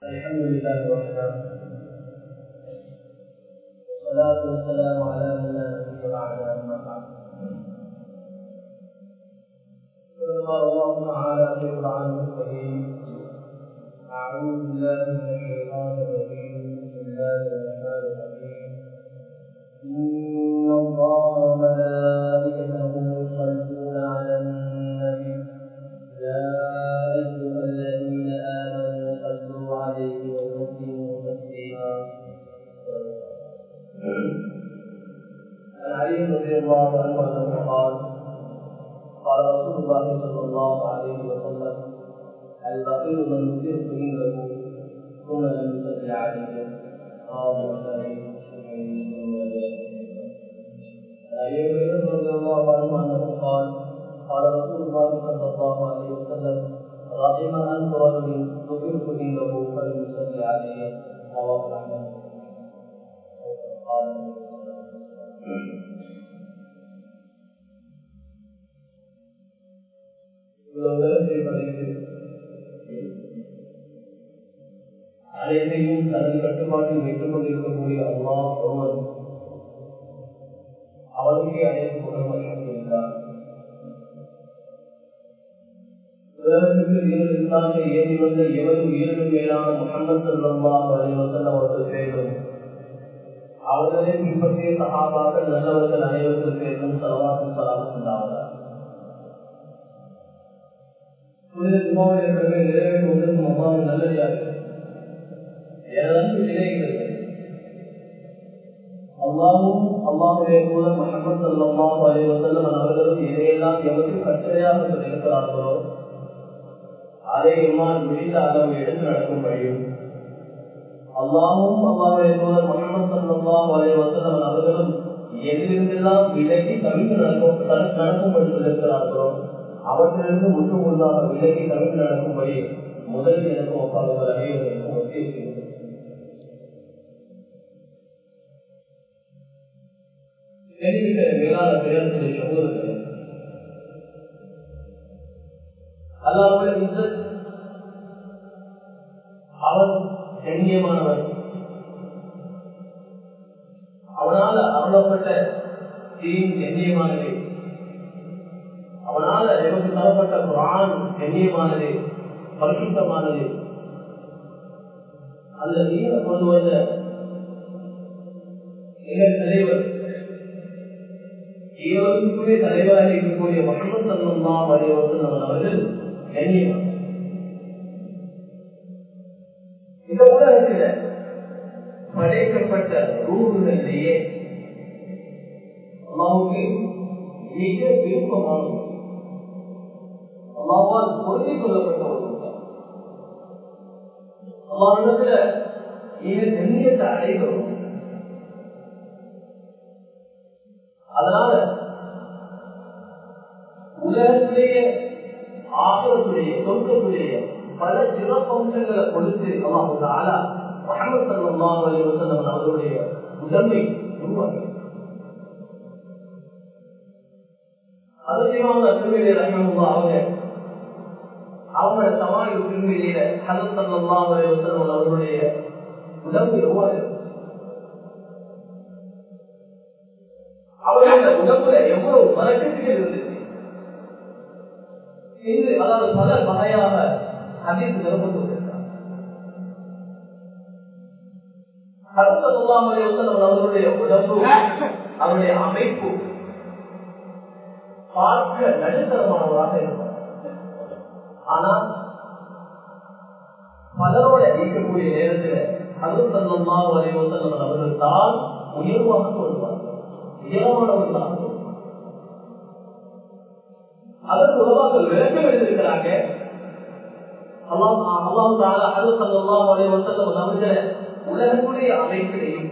الحمد لله وحده والصلاة والسلام على من لا نبي بعده أما بعد قال الله تعالى في القرآن الكريم أعوذ بالله من الشيطان الرجيم بسم الله الرحمن الرحيم إن الله وملائكته يصلون على النبي يا أيها الذين آمنوا صلوا عليه وسلموا تسليما عن علي رضي الله عنه أنه قال قال رسول الله صلى الله عليه وسلم البخيل من ذكرت عنده ثم لم يصل عليه رواه البخاري أبي هريرة رضي الله عنه أنه قال قال رسول الله صلى الله عليه وسلم رحم أنت رجل ذكرت عنده فلم يصل عليه رواه أحمد قال உலகத்தை படைத்து அனைத்தையும் தனது கட்டுப்பாட்டில் வைத்துக் கொண்டிருக்கக்கூடிய அல்லா ஒருவன் அவருக்கே அனைத்து புகழ்மளிக்கின்றார் உலகத்துக்கு வீரர்களாக ஏறி வந்த எவரும் வீரர்கள் மேலான முகமது சல்லா வசல்லம் அவர்கள் பேரும் அவர்களே பின்பற்றிய சகாபாக்கள் நல்லவர்கள் அனைவர்கள் பேரும் சலவாசம் சலாசம் உண்டாவதார் நிறைவேற்றுவதற்கு அம்மாவும் நல்லடியாக ஏதாவது நினைக்கிறது அல்லாவும் அல்லாவுடைய கூட மஹமது சல்லாஹ் அலி வசல்லம் அவர்களும் இதையெல்லாம் எவருக்கு கட்டளையாக சொல்லியிருக்கிறார்களோ அதை எம்மால் முடிந்த அளவு எடுத்து நடக்கும்படியும் அல்லாவும் அல்லாவுடைய தூதர் முகமது சல்லாஹ் அலி வசல்லம் அவர்களும் எதிலிருந்தெல்லாம் விலகி தவிர்த்து நடக்கும் நடக்கும்படி சொல்லியிருக்கிறார்களோ அவற்றிலிருந்து முற்று முழுதாக விலகி தவிர்த்து நடக்கும்படி முதலில் எனக்கு ஒப்பாளர்கள் அனைவருக்கும் ஒத்தியிருக்கிறது மேலான பேரத்திலே சகோதரர்கள் அல்லாவுடைய இசத் அவன் கண்ணியமானவன் அவனால் அருளப்பட்ட தீன் கண்ணியமானது அவனால் எமக்கு தரப்பட்ட குரான் கண்ணியமானது பரிசுத்தமானது அந்த நீரை கொண்டு வந்த எங்கள் தலைவர் ஈரோட்டுக்குரிய தலைவராக இருக்கக்கூடிய மகமது சல்லா வரைவசன் அவர்கள் கண்ணியமான இந்த உலகத்தில் படைக்கப்பட்ட ரூபுகளிலேயே அல்லாவுக்கு மிக விருப்பமானது அல்லாவால் பொருந்திக் கொள்ளப்பட்ட ஒரு கூட்டம் அல்லாவிடத்துல மிக கண்ணியத்தை அடைகிறோம் அதனால உலகத்திலேயே ஆகத்துடைய சொர்க்கத்துடைய பல சிறப்பம்சங்களை கொடுத்து அல்லாஹு ஆலா முகமது சல்லாஹ் அலி வசல்லம் அவர்களுடைய முதன்மை உருவாக்கி அதிகமான திருமையில ரஹிமல்லா அவங்க அவங்க சமாளி திருமையில ஹசத் சல்லாஹ் அலி வசல்லம் அவர்களுடைய உடம்பு எவ்வாறு அவர்களுடைய உடம்புல எவ்வளவு வழக்கத்துகள் இருந்துச்சு இது அதாவது பல வகையாக அதிர்ந்து நிரப்பட்டு அவர்களுடைய உடம்பு அவருடைய அமைப்பு பார்க்க நடுத்தரமானவராக இருக்கும் ஆனால் பலரோட இருக்கக்கூடிய நேரத்தில் அருத்தல்லா வரைவசல்லம் அவர்கள் தான் உயர்வாக சொல்வார்கள் உயரமானவர்களாக அதற்கு உலகங்கள் விளக்கம் எழுதியிருக்கிறாங்க உலகத்துடைய அமைப்பிலையும்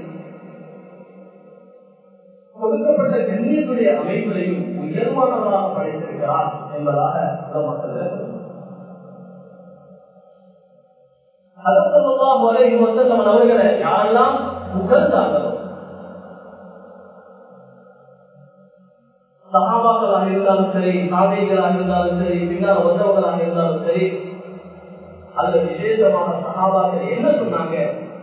கொடுக்கப்பட்ட கண்ணியத்துடைய அமைப்பிலையும் உயர்வானவராக படைத்திருக்கிறார் என்பதாக மக்கள் அவர்களை யாரெல்லாம் புகழ்ந்தார்களோ சகாபாக்களாக இருந்தாலும் சரி சாதைகளாக இருந்தாலும் சரி பின்னால் வந்தவர்களாக இருந்தாலும் சரி அந்த விசேஷமாக சகாபாக்கள் என்ன சொன்னாங்க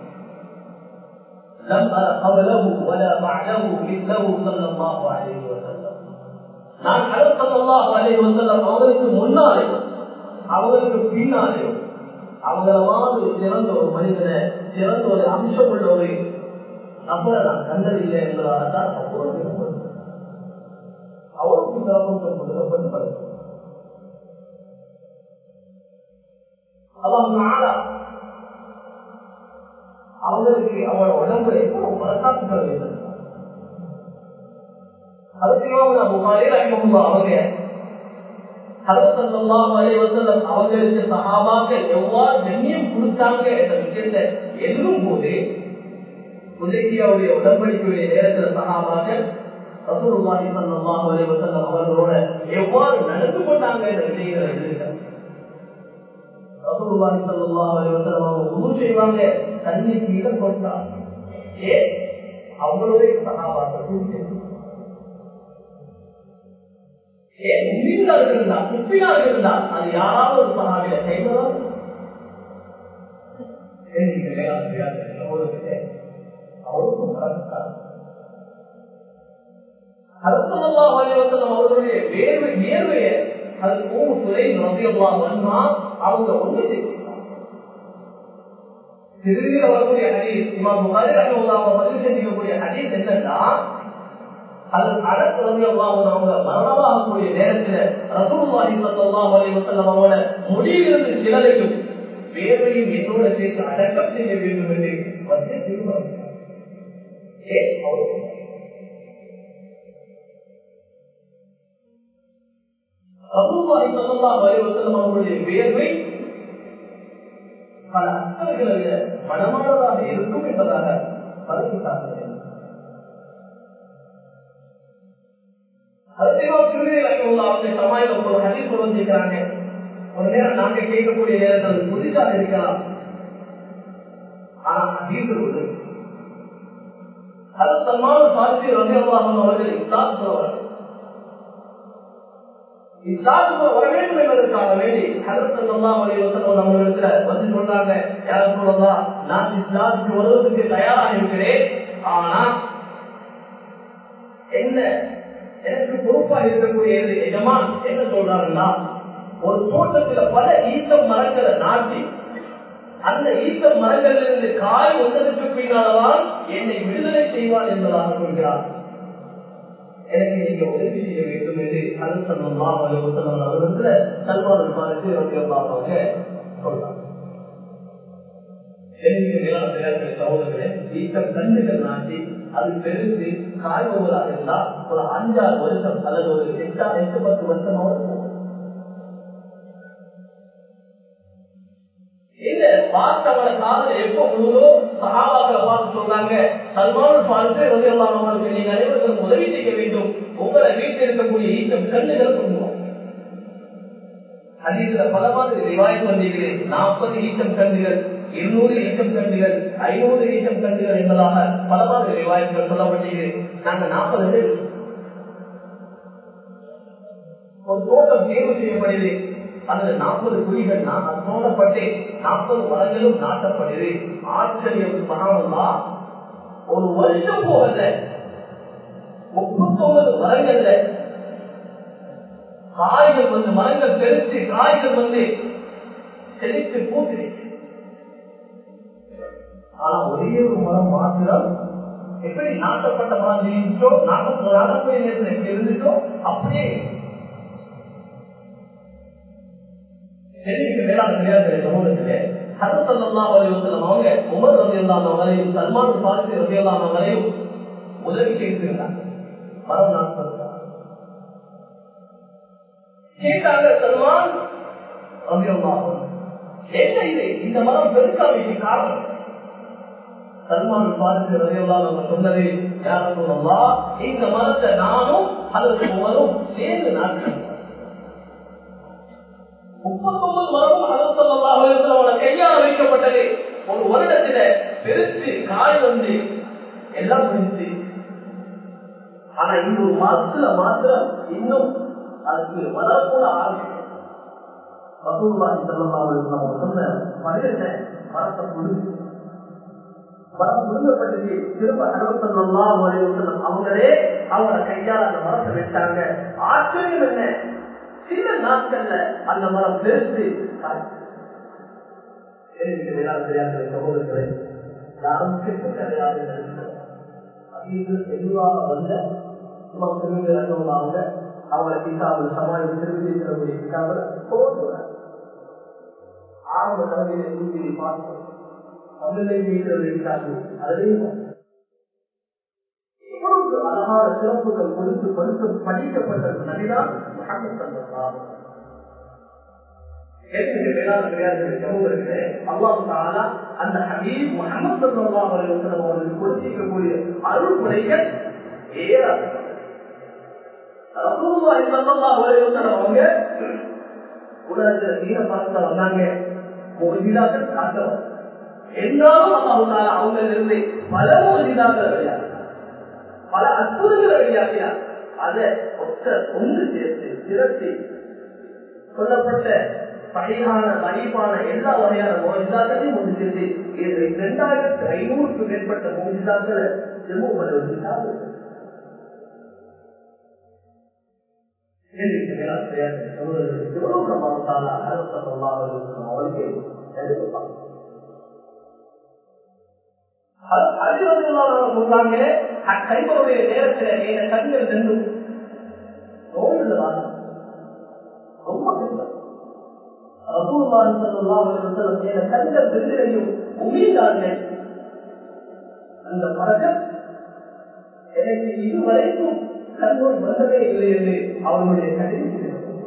لم أر قبله ولا بعده مثله صلى الله عليه وسلم நான் சல்லாஹ் அலைஹி வஸல்லம் அவங்களுக்கு முன்னாலே அவங்களுக்கு பின்னாலே அவங்கள மாதிரி சிறந்த ஒரு மனிதனை சிறந்த ஒரு அம்சம் உள்ள ஒரு நபரை நான் கண்டதில்லை என்பதாக தான் அவ்வளவு அவருக்கு சிறப்பு கொடுக்கப்பட்டு அல்லாஹ் அவங்களுக்கு அவளோட உடம்பு எவ்வளவு பரக்காத்துக்கள் வேண்டும் அவங்களுக்கு சகாபாக்கள் எவ்வாறு கண்ணியம் கொடுத்தாங்க என்ற விஷயத்தை எழுதும் போது உதவியாவுடைய உடன்படிக்கையுடைய நேரத்தில் சகாபாக்கள் ரசூலுல்லாஹி ஸல்லல்லாஹு அலைஹி வஸல்லம் அவர்களோட எவ்வாறு நடந்து கொண்டாங்க என்ற விஷயங்களை எழுதுகிறார் ரசூலுல்லாஹி ஸல்லல்லாஹு அலைஹி வஸல்லம் அவங்க உது செய்வாங்க தண்ணி கீழே கொண்டாங்க ஏ அவங்களுடைய சகாபாக்கள் அது யாராவது ஒரு சகாவில கைதான் அவருக்கும் மறந்துட்டார் அவர்களுடைய வேர்வை வேர்வையை அது மூணு துறை நம்பியெல்லாம் வந்தா அவங்க ஒன்று திருவிழா வரக்கூடிய ஹதீஸ் இமாம் புகாரி ரஹ்மத்துல்லாஹி பதிவு செஞ்சிக்கக்கூடிய ஹதீஸ் என்னன்னா அது அரசு ரலியல்லாஹு அவங்க மரணமாகக்கூடிய நேரத்துல ரசூலுல்லாஹி ஸல்லல்லாஹு அலைஹி வஸல்லம் அவரோட முடியிலிருந்து சிலரையும் வேர்வையும் என்னோட சேர்த்து அடக்கம் செய்ய வேண்டும் என்று வந்து தீர்மானித்தார் ஏ அவருக்கு ரசூலுல்லாஹி ஸல்லல்லாஹு அலைஹி வஸல்லம் அவர்களுடைய வேர்வை பல அக்கறைகளில் மனமானதாக இருக்கும் என்பதாக பலருக்காக ஒரு நேரம் நாங்க கேட்கக்கூடிய நேரத்தில் புதிதாக இருக்கலாம் ஆனா தீர்வு உண்டு அது சல்மான பார்த்து ரவியல்லாஹன் அவர்கள் இஸ்லாம் சொல்வார்கள் இஸ்லாத்துக்கு வர வேண்டும் என்பதற்காக வேண்டி கருத்தெல்லாம் நம்மளிடத்துல வந்து சொல்றாங்க யாரும் சொல்லலாம் நான் இஸ்லாத்துக்கு வருவதற்கு தயாராக இருக்கிறேன் ஆனா என்ன எனக்கு பொறுப்பா இருக்கக்கூடிய எஜமான் என்ன சொல்றாங்கன்னா ஒரு தோட்டத்துல பல ஈத்தம் மரங்களை நாட்டி அந்த ஈத்த மரங்களிலிருந்து காய் வந்ததற்கு பின்னால்தான் என்னை விடுதலை செய்வார் என்பதாக சொல்கிறார் எனக்கு நீங்க உதவி செய்ய வேண்டும் என்று அனுசல்லா அவர்களுக்கு சல்மான் பாருக்கு அவங்க சொல்றாங்க சகோதரர்களே ஈட்டம் கண்டுகள் நாட்டி அது பெருசு காய்பவராக இருந்தா ஒரு அஞ்சாறு வருஷம் அல்லது ஒரு எட்டா எட்டு பத்து வருஷமாவது போகும் இந்த பார்த்தவன காதல் எப்ப முழுதோ சகாபாக்களை பார்த்து சொல்றாங்க சல்மான் பார்த்து வந்து எல்லாம் அவங்களுக்கு நீங்க அனைவருக்கும் உதவி செய்ய வேண்டும் உங்களை வீட்டில் இருக்கக்கூடிய ஈட்டம் கண்ணுகள் கொண்டு அதிக பல மாதிரி ரிவாயம் பண்ணிக்கிறேன் நாற்பது ஈட்டம் கண்டுகள் இருநூறு ஈட்டம் கண்டுகள் ஐநூறு ஈட்டம் கண்டுகள் என்பதாக பல மாதிரி ரிவாயங்கள் சொல்லப்பட்டிருக்கிறேன் நாங்க நாற்பது பேர் ஒரு தோட்டம் தேர்வு செய்யப்படுது அதுல நாற்பது குழிகள் நான் தோண்டப்பட்டு நாற்பது மரங்களும் நாட்டப்படுது ஆச்சரியம் பணம்னா ஒரு வருஷம் போகல முப்பத்தொன்பது மரங்கள்ல காய்கள் வந்து மரங்கள் பெருத்து காய்கள் வந்து செழித்து பூத்திருக்கு ஆனா ஒரே ஒரு மரம் மாத்திரம் எப்படி நாட்டப்பட்ட மரம் இருந்துச்சோ நாட்டப்பட்ட நாட்டக்கூடிய நேரத்தில் எப்படி இருந்துச்சோ அப்படியே சென்னைக்கு வேளாண் கிடையாது சமூகத்திலே ஹசத்தல்லாம் அவங்க உமர் ரவியல்லாம் அவரையும் சல்மான் பாரதி ரவியல்லாம் அவரையும் உதவி கேட்டிருந்தாங்க மரம் நாட்கள் கேட்டாங்க சல்மான் ரவியல்லாம் என்ன இது இந்த மரம் பெருக்காமைக்கு காரணம் சல்மான் பாரதி ரவியல்லாம் அவங்க சொன்னது யாரும் சொல்லலாம் இந்த மரத்தை நானும் அதற்கு உமரும் சேர்ந்து நாட்டினோம் முப்பத்தொன்பது மரமும் அலுவலமாக கையால் வைக்கப்பட்டது ஒரு வருடத்தில பெருத்து காய் வந்து எல்லாம் முடிஞ்சு ஆனா இந்த ஒரு மாசத்துல மாத்திரம் இன்னும் அதுக்கு வரக்கூட ஆரம்பிக்கும் ரசூலுல்லாஹி ஸல்லல்லாஹு அலைஹி வஸல்லம் அவங்க சொன்ன மனிதனை மரத்தை புடுங்கி மரம் புடுங்கப்பட்டது திரும்ப அறுபத்தொன்னாம் வரையும் அவங்களே அவங்கள கையால் அந்த மரத்தை வெட்டாங்க ஆச்சரியம் என்ன சில நாட்கள்ல அந்த மரம் பெருத்து சகோதரர்களே யாரும் கெட்டு கிடையாது தெளிவாக வந்த அவங்க அவங்களை கிட்டாமல் சமாளி திருப்பி செல்லக்கூடிய கிட்டாமல் போடுறாங்க ஆரம்ப தலைமையில நீதி பார்த்தோம் தமிழை மீட்டர் இருக்கிறார்கள் அதிலையும் இவ்வளவு அழகான சிறப்புகள் கொடுத்து கொடுத்து படிக்கப்பட்ட நபிதான் முகமது சல்லல்லாஹு அந்த ஹபீப் முகமது சல்லல்லாஹு அலைஹி வஸல்லம் அவர்களுக்கு கொடுத்திருக்கக்கூடிய அருள் கொடைகள் ஏராளம் ரசூலுல்லாஹி ஸல்லல்லாஹு அலைஹி வஸல்லம் அவங்க உலகத்துல தீன பார்க்க வந்தாங்க முகஜிதாக்கள் காட்டவும் எல்லாரும் அல்லாஹால அவங்க இருந்து பல முகஜிதாக்கள் வெளியாக பல அற்புதங்களை வெளியாகினார் அதை ஒத்த ஒன்று சேர்த்து திரட்டி சொல்லப்பட்ட பகையான மதிப்பான எல்லா வகையான மோஜிதாக்களையும் ஒன்று சேர்த்து இரண்டாயிரத்தி ஐநூறுக்கு மேற்பட்ட மோஜிதாக்களை ஜம்மு பண்ணுவதற்காக அவருக்கு சொன்னாங்க கைபருடைய நேரத்தில் என் கண்கள் ரெண்டும் நோயில் ரொம்ப கண்கள் ரெண்டையும் உமிழ்ந்தார்கள் அந்த பழக்கம் எனக்கு இதுவரைக்கும் கண்ணோய் வந்ததே இல்லை என்று அவர்களுடைய கண்டிப்பாக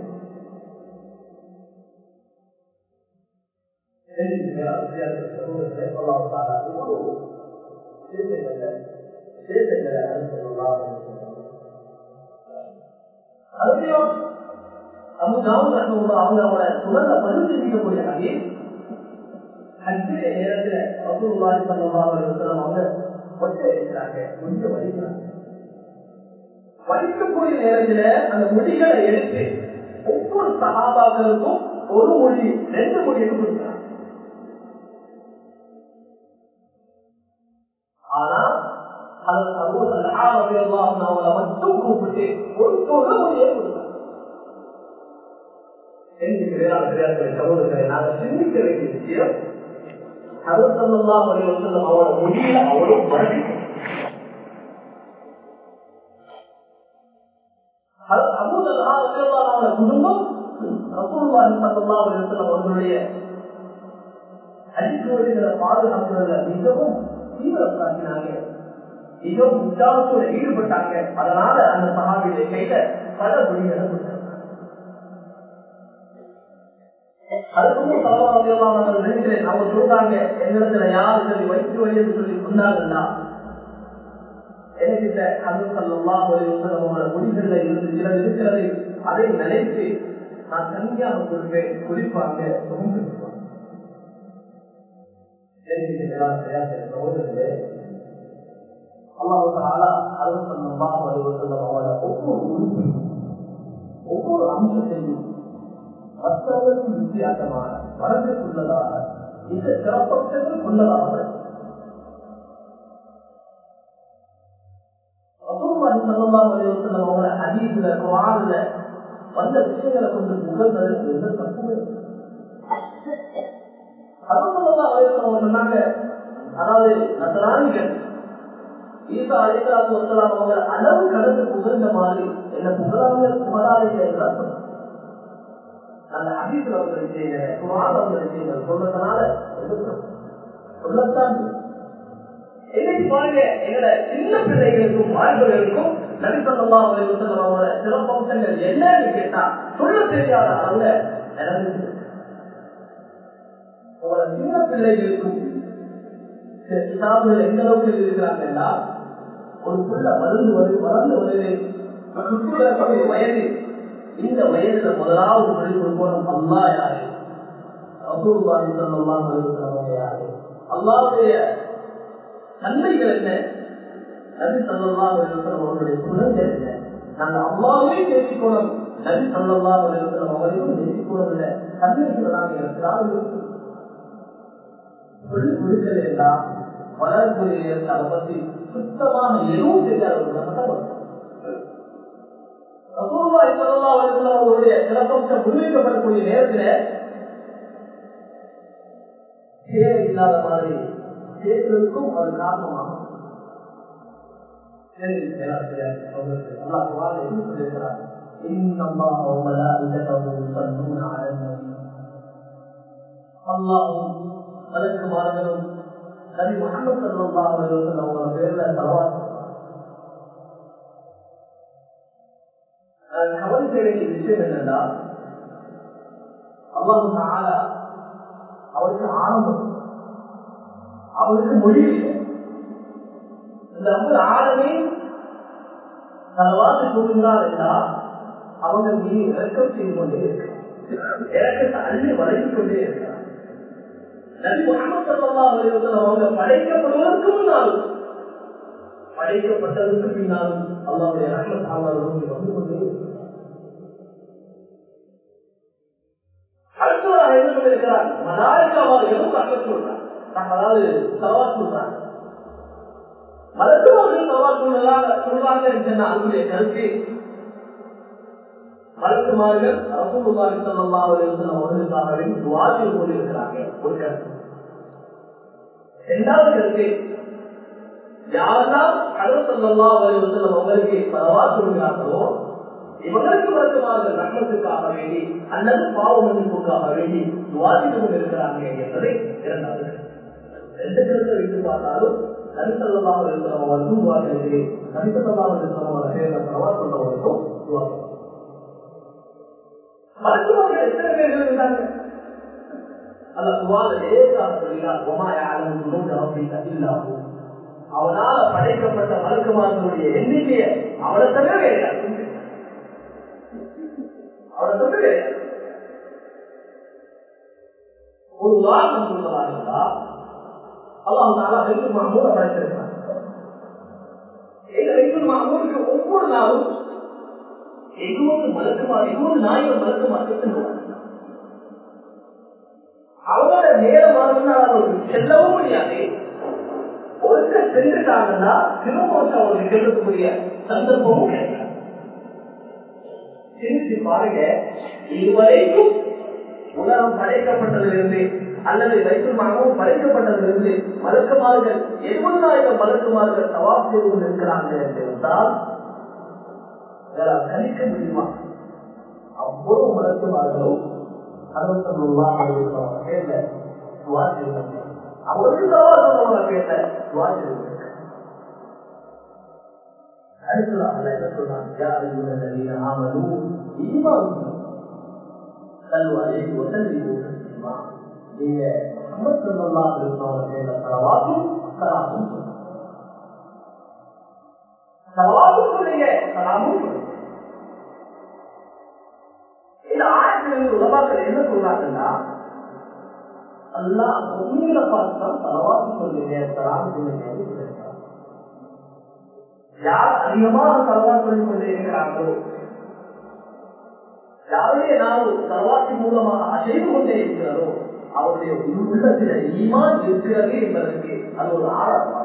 அவங்க அவங்களோட சுழல பரிசீலிக்கக்கூடிய அங்கே அஞ்சே நேரத்துல ரசூலுல்லாஹி ஸல்லல்லாஹு அலைஹி வஸல்லம் அவங்க ஒட்டை இருக்கிறாங்க கொஞ்சம் வலிக்கிறாங்க வலிக்கக்கூடிய நேரத்துல அந்த முடிகளை எடுத்து ஒவ்வொரு சகாபாக்களுக்கும் ஒரு மொழி ரெண்டு மொழி கொடுக்கிறாங்க ஆனா அவங்களை மட்டும் கூப்பிட்டு ஒரு தொகை மொழியை கொடுத்தாங்க சகோதரர்களை நாங்கள் சிந்திக்க வேண்டிய விஷயம் அவசல்லாம் அவரோட முடியல அவரும் மறந்து குடும்பம் அவர்களுடைய அடிச்சுவடுகளை பாதுகாப்புறதுல மிகவும் தீவிரம் காட்டினாங்க மிகவும் உற்சாகத்தோட ஈடுபட்டாங்க அதனால அந்த சகாவியை கையில பல மொழிகளை கொடுத்தாங்க அதுக்கும் சலவாதியெல்லாம் நினைக்கிறேன் அவங்க சொல்றாங்க எங்களிடத்துல யாரு சொல்லி வயிற்று வழி என்று சொல்லி சொன்னாங்கன்னா என்கிட்ட அது சொல்லலாம் ஒரு முடிவுகள்ல இருந்து சில இருக்கிறது அதை நினைத்து நான் தனியாக கொடுப்பேன் குடிப்பாங்க சுகம் பெற்றுவாங்க சகோதரர்களே அல்லாஹால அது சொல்லலாம் அவரோட ஒவ்வொரு உறுப்பையும் ஒவ்வொரு அம்சத்தையும் மற்றவர்களுக்கு வித்தியாசமான வளர்ந்துள்ளதாக இந்த சிறப்பம்சங்கள் கொண்டதாக அவங்கள அடியில குரான்ல வந்த விஷயங்களை கொண்டு புகழ்ந்ததற்கு எந்த தப்புமே சொன்னாங்க அதாவது நசராணிகள் ஈசா அழைக்கலாத்து வசலாம் அவங்க அளவு கடந்து புகழ்ந்த மாதிரி என்ன புகழாங்க புகழாதீங்க என்றால் சொன்னாங்க அந்த அதிசல் அவங்களை செய்கிற குரான் அவங்களை செய்கிற சொல்றதுனால சொல்லத்தான் இன்னைக்கு பாருங்க எங்களோட சின்ன பிள்ளைகளுக்கும் மாணவர்களுக்கும் நபிசல்லா அவங்களோட சிறப்பம்சங்கள் என்னன்னு கேட்டா சொல்ல தெரியாத அளவுல உங்களோட சின்ன பிள்ளைகளுக்கும் சில கிதாபுகள் எந்த அளவுக்கு இருக்கிறாங்கன்னா ஒரு புள்ள வளர்ந்து வருது வளர்ந்து வருது சுற்றுலக்கூடிய வயது இந்த வயதுல முதலாவது மொழி கொடுப்போம் அல்லா யாரு அபூர்வாதி சொல்லலாம் யாரு அல்லாவுடைய நன்மைகள் என்ன நபி சொல்லலாம் அவர்களுடைய குணங்கள் என்ன நாங்க அம்மாவே பேசிக்கணும் நபி சொல்லா அவரையும் நேசிக்கூடவில்லை சந்தேகத்துலதான் இருக்கிறார் சொல்லி கொடுக்கலையா வளர்ப்புரிய அதை பத்தி சுத்தமாக எதுவும் தெரியாத அவருடைய சிறப்பம்சம் முன்வைக்கப்படக்கூடிய நேரத்தில் தேவை இல்லாத மாதிரி கேட்கிறதுக்கும் அது காரணமாகும் அல்லாஹும் மலக்குமார்களும் நபி முகமது சல்லாஹ் அவங்க பேர்ல தலவாசம் கவனிக்க வேண்டிய விஷயம் என்னன்னா அல்லாஹு தாலா அவருக்கு ஆரம்பம் அவருக்கு மொழி இல்லை இந்த அம்பு ஆழமே தலவாசு சொல்லுகிறார் என்றால் அவங்க மீது இறக்கம் செய்து கொண்டே இருக்கிறார் இறக்கத்தை அள்ளி வளர்த்து கொண்டே இருக்கிறார் நபி முகமது சல்லா அலுவலம் அவங்க படைக்கப்படுவதற்கு முன்னால் படைக்கப்பட்டதற்கு பின்னாலும் அல்லாவுடைய ரஹ்மத் அவர்களுக்கு வந்து கொண்டே அடுத்ததாக என்ன சொல்லியிருக்கிறார் மலாய்க்காவார்களும் ரஹ்மத் சொல்றார் அதாவது சவா சொல்றாங்க மருத்துவர்கள் சவா சொல்றதாக சொல்றாங்க என்று அவருடைய கருத்து மருத்துவர்கள் ரசூலுல்லாஹி ஸல்லல்லாஹு அலைஹி வஸல்லம் அவர்களுக்காகவே துஆ செய்து கொண்டிருக்கிறாங்க ஒரு கருத்து இரண்டாவது கருத்து யாரெல்லாம் கடல் ஸல்லல்லாஹு அலைஹி வஸல்லம் அவர்களுக்கு பரவா சொல்கிறார்களோ இவங்களுக்கு மருத்துவர்கள் ரஹ்மத்துக்காக வேண்டி அல்லது பாவ மன்னிப்புக்காக வேண்டி துஆ செய்து கொண்டிருக்கிறாங்க என்பதை இரண்டாவது ரெண்டு கருத்தை வைத்து பார்த்தாலும் நபிசல்லாக இருக்கிறவங்க வந்து துவாக்கிறது நபிசல்லாக இருக்கிறவங்க பேரில் பரவா சொல்றவங்களுக்கும் துவா மருத்துவர்கள் எத்தனை பேர்கள் இருந்தாங்க அந்த துவால லேசாக சொல்லினார் இல்லாமல் அவனால படைக்கப்பட்ட மருத்துவர்களுடைய எண்ணிக்கையை அவனை தவிர வேற அவனை தவிர வேற ஒரு உதாரணம் சொல்றதா இருந்தா அல்லாஹ் தாலா வைத்து மாமூல படைத்திருக்கிறார் வைத்து மாமூலுக்கு ஒவ்வொரு நாளும் எதுவும் மலக்குமா எதுவும் நாய்கள் மலக்குமா செல்லுவாங்க அவங்களோட நேரம் அவங்களுக்கு செல்லவும் முடியாது ஒருக்க சென்றுட்டாங்கன்னா திரும்ப அவங்களுக்கு செல்லக்கூடிய சந்தர்ப்பமும் கிடையாது சிந்திச்சு பாருங்க இதுவரைக்கும் உலகம் படைக்கப்பட்டதிலிருந்து அல்லது வைத்துமாகவும் படைக்கப்பட்டதிலிருந்து மலக்குமார்கள் எழுபதாயிரம் மலக்குமார்கள் சவால் செய்து கொண்டிருக்கிறாங்க என்று இருந்தால் கணிக்க முடியுமா அவ்வளவு மலக்குமார்களும் அவருக்கு சவால் சொன்னவங்க பேச அடுத்ததாக என்ன சொல்றாங்க ஆமனும் ஈமான் கல்வாயை உடனடி செய்யுமா நீங்க முகமது சல்லா இருந்தவங்க பேர்ல தலவாக்கும் சலாமும் தலவாக்கும் சொல்லுங்க சலாமும் சொல்லுங்க இந்த ஆயத்திலிருந்து உலகாக்கள் என்ன சொல்றாங்கன்னா அல்லா உண்மையில பார்த்து தான் தலவாக்கு சொல்லுங்க சலாம் சொல்லுங்க யார் அதிகமாக தலவா சொல்லிக் கொண்டே இருக்கிறார்களோ யாருடைய நாவு தலவாத்தின் மூலமாக அசைவு கொண்டே இருக்கிறதோ அவருடைய உள்ளத்துல ஈமான் இருக்கிறது என்பதற்கு அது ஒரு ஆதாரமாக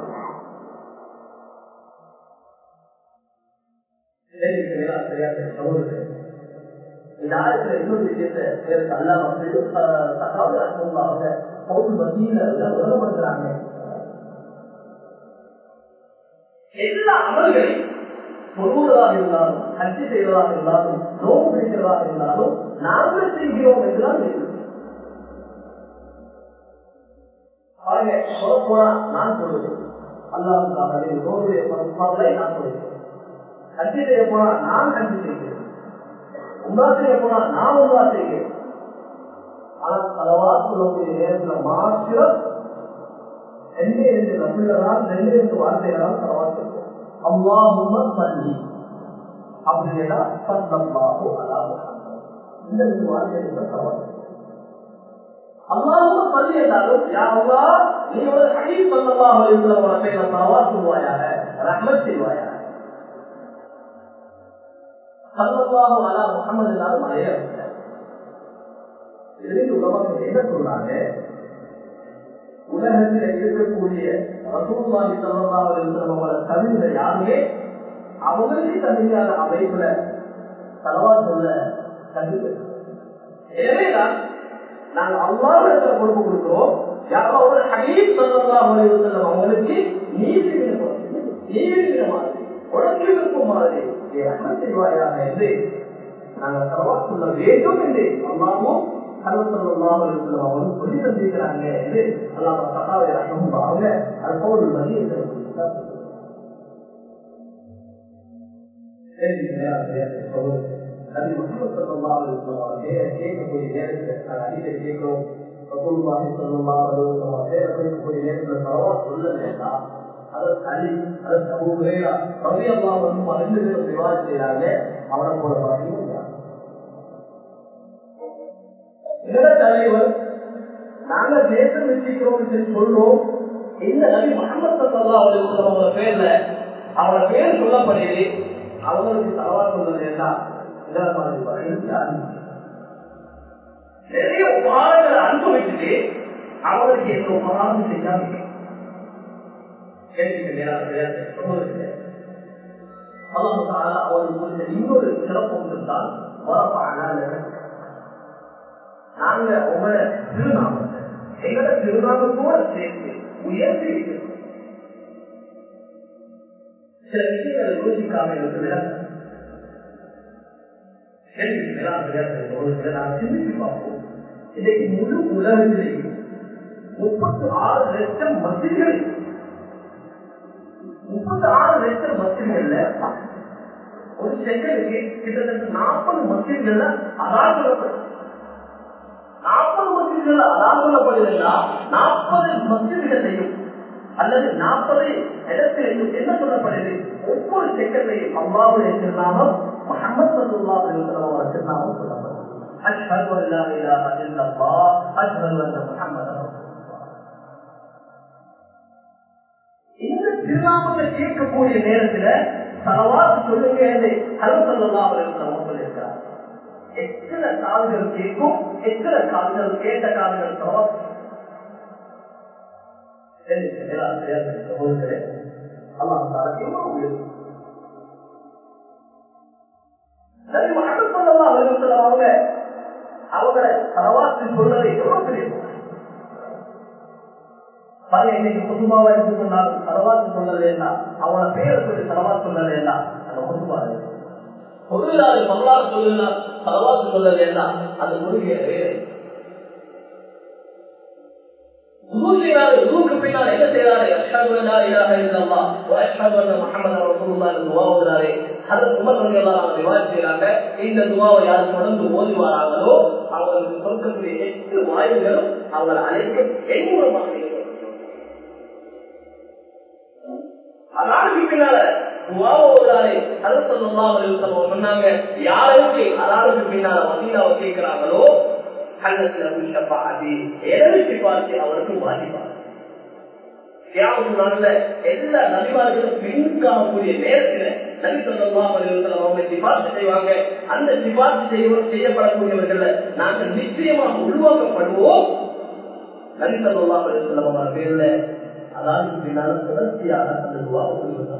இந்த ஆயத்துல இன்னொரு விஷயத்தை பேருக்கு அல்லா மக்கள் தகாவது அனுபவமாக பவுல் மத்தியில உலகப்படுத்துறாங்க எல்லா அமல்களையும் தொழுவதாக இருந்தாலும் ஹஜ்ஜி செய்வதாக இருந்தாலும் நோவு பிடிக்கிறதாக இருந்தாலும் நாங்கள் செய்கிறோம் என்றுதான் சொல்ல போனா நான் சொல்லுவேன் அல்லாவுக்காகவே நோவுடைய பருப்பாவை நான் சொல்லுவேன் ஹஜ்ஜி செய்ய போனா நான் ஹஜ்ஜி செய்கிறேன் உங்கா செய்ய போனா நான் உங்கா செய்கிறேன் ஆனா பலவா சொல்லக்கூடிய நேரத்துல மாத்திரம் ரெண்டே ரெண்டு நபிள்ளதான் ரெண்டே ரெண்டு வார்த்தைகளால் தலவா சொல்லுவோம் அல்லாஹும சல்லி அப்படின்னா சல்லல்லாஹு அலா முஹம்மத் இந்த ரெண்டு வார்த்தைகள் தலவா அல்லாஹும சல்லி என்றாலும் யா அல்லாஹ் நீ ஒரு ஹதீஸ் ஸல்லல்லாஹு அலைஹி வஸல்லம் அவர்களை தலவா சொல்வாயாக ரஹ்மத் செய்வாயாக சல்லல்லாஹு அலா முகமது எல்லாரும் அடையாளம் இதுலேருந்து உலகம் என்ன சொல்றாங்க உலகத்தில் இருக்கக்கூடிய ரசூல்லாஹி ஸல்லல்லாஹு அலைஹி வஸல்லம் அவங்கள தவிர யாருமே அவங்களுக்கு தகுதியான அமைப்புல தலவா சொல்ல தகுதி எனவேதான் நாங்கள் அல்லாஹிடத்துல பொறுப்பு கொடுக்கிறோம் யாரோ ஒரு ஹபீப் ஸல்லல்லாஹு அலைஹி வஸல்லம் அவங்களுக்கு நீதி விருப்பம் நீதி விருப்பம் உனக்கு விருப்பம் மாதிரி ரஹ்மத் செய்வாயாக என்று நாங்கள் தலவா சொல்ல வேண்டும் என்று அல்லாஹும் அவரும் சொல்லி தந்திருக்கிறாங்க என்று அல்லாஹ் சகாவை ரஹம் அவங்க அது போல் வழி நபி முகமது சல்லல்லாஹு அலைஹி வஸல்லம் பேரை கேட்கக்கூடிய நேரத்தில் நாங்கள் அடிக்கடி கேட்கிறோம் ரசூலுல்லாஹி ஸல்லல்லாஹு அலைஹி வஸல்லம் பேரை கேட்கக்கூடிய நேரத்தில் சலவாத் சொல்ல வேண்டாம் அதற்கு அலி அதற்கு அபூ ஹுரைரா ரலியல்லாஹு அன்ஹு ரெண்டு பேரும் விவாதம் செய்றாங்க அவனை போல பாத்தீங்க இதர தலைவர் நாங்க தேசம் வச்சிருக்கிறோம் சொல்லி சொல்றோம் இந்த நபி முகமது சல்லல்லாஹு அலைஹி வஸல்லம் அவங்க பேர்ல அவரோட பேர் சொல்லப்படுது அவங்களுக்கு தலவா சொல்றது என்ன இதர மாதிரி நிறைய உபகாரங்களை அனுபவிச்சுட்டு அவருக்கு எந்த உபகாரம் செய்யாம அவருக்கு இன்னொரு சிறப்பு இருந்தால் நாங்க உங்களை திருநாமத்தை எங்களோட திருநாமத்தோட சேர்த்து உயர்த்தி வைக்கிறோம் சில விஷயங்களை யோசிக்காம இருக்கிற சிந்திச்சு பார்ப்போம் இன்னைக்கு முழு உலகத்திலேயும் முப்பத்தி ஆறு லட்சம் மசிதிகள் முப்பத்தி ஆறு லட்சம் மசிதிகள்ல ஒரு செகண்டுக்கு கிட்டத்தட்ட நாற்பது மசிதிகள்ல அதான் சொல்லப்படும் நாற்பது மசிதிகள் அதான் சொல்லப்படுதுன்னா நாற்பது மசிதிகளையும் அல்லது நாற்பது இடத்திலையும் என்ன சொல்லப்படுது ஒவ்வொரு செகண்டையும் அல்லாவுடைய திருநாமம் முகமது சல்லா அலுவலம் திருநாமம் சொல்லப்படுது أشهد أن لا إله إلا الله أشهد أن محمدا இந்த திருநாமத்தை கேட்கக்கூடிய நேரத்துல தலவாத்து சொல்லுங்க கலசல்லா சொல்லியிருக்கிறார் எத்தனை கால்கள் கேட்கும் எத்தனை கால்கள் கேட்ட கால்கள் தலவாத்து அவங்க அவங்க தலவாத்து சொல்றதை எவ்வளவு பெரிய பாருங்க இன்னைக்கு பொதுவாக இருந்து சொன்னால் தலவாத்து சொல்லல என்ன அவன பேரை சொல்லி தலவாத்து சொல்லல என்ன அந்த பொதுவாக பொதுவிழாவை வரலாறு சொல்லல தலவாத்து சொல்லல என்ன அந்த கொள்கைய வேலை பின்னால் என்ன செய்யறாரு இந்த துவாவை யார் தொடர்ந்து ஓதி வராங்களோ அவங்களுக்கு கொடுக்கக்கூடிய எட்டு வாயுகளும் அவங்களை அழைக்கும் என் மூலமாக அதற்கு பின்னால சொன்னாங்க யாருக்கு அதாவது பின்னால மதீனாவை கேட்கிறாங்களோ எதற்கு பார்த்து அவருக்கு பாதிப்பார் எல்லா நபிமார்களும் பின்காணக்கூடிய நேரத்தில் நபி சொல்லலாம் அவங்க சிபார்த்து செய்வாங்க அந்த சிபார்த்து செய்யப்படக்கூடியவர்கள் நாங்கள் நிச்சயமாக உருவாக்கப்படுவோம் நபி சொல்லலாம் அவங்க பேர்ல அதாவது பின்னால தொடர்ச்சியாக அந்த துவா உருவாக்கம்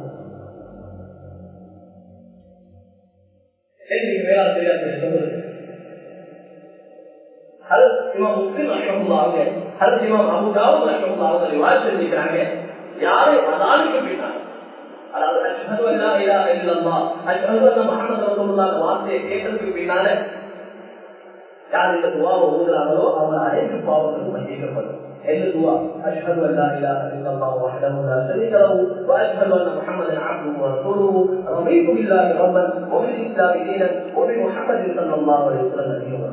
யாரை அதானுக்கு பின்னார் அதாவது அஷ்ஹது அல்லா இலாஹ இல்லல்லாஹ் அஷ்ஹது அன்ன முஹம்மது ரசூலுல்லாஹ் வார்த்தையை கேட்டதுக்கு பின்னால யார் இந்த துவாவை ஓதுறாங்களோ அவங்க அனைத்து பாவங்களும் மன்னிக்கப்படும் எந்த துவா அஷ்ஹது அல்லா இலாஹ இல்லல்லாஹ் வஹ்தஹு லா ஷரீக லஹு வ அஷ்ஹது அன்ன முஹம்மதன் அப்துஹு வ ரசூலுஹு ரضيت بالله ربا وبالاسلام دينا وبمحمد صلى الله عليه وسلم نبيا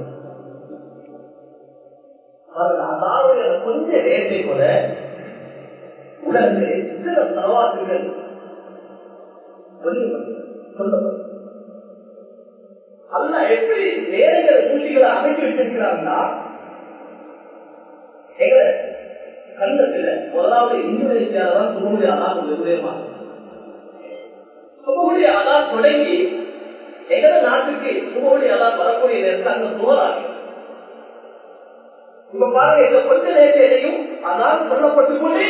அதாவது கொஞ்ச நேரத்தை கூட உலகத்தில் எத்தனை தலவாசுகள் அல்ல எப்படி வேலைகளை சூழ்ச்சிகளை அமைச்சு வச்சிருக்கிறாங்கன்னா எங்க கண்டத்துல முதலாவது இந்தோனேசியால தான் சுகமுடைய அதான் வெகுதேமா சுகமுடைய அதான் தொடங்கி எங்கட நாட்டுக்கு சுகோடி எல்லாம் வரக்கூடிய நேரத்தில் அங்க சுகராகும் இப்ப பாருங்க இந்த கொஞ்ச நேரத்திலையும் அதான் சொல்லப்பட்டு கொண்டே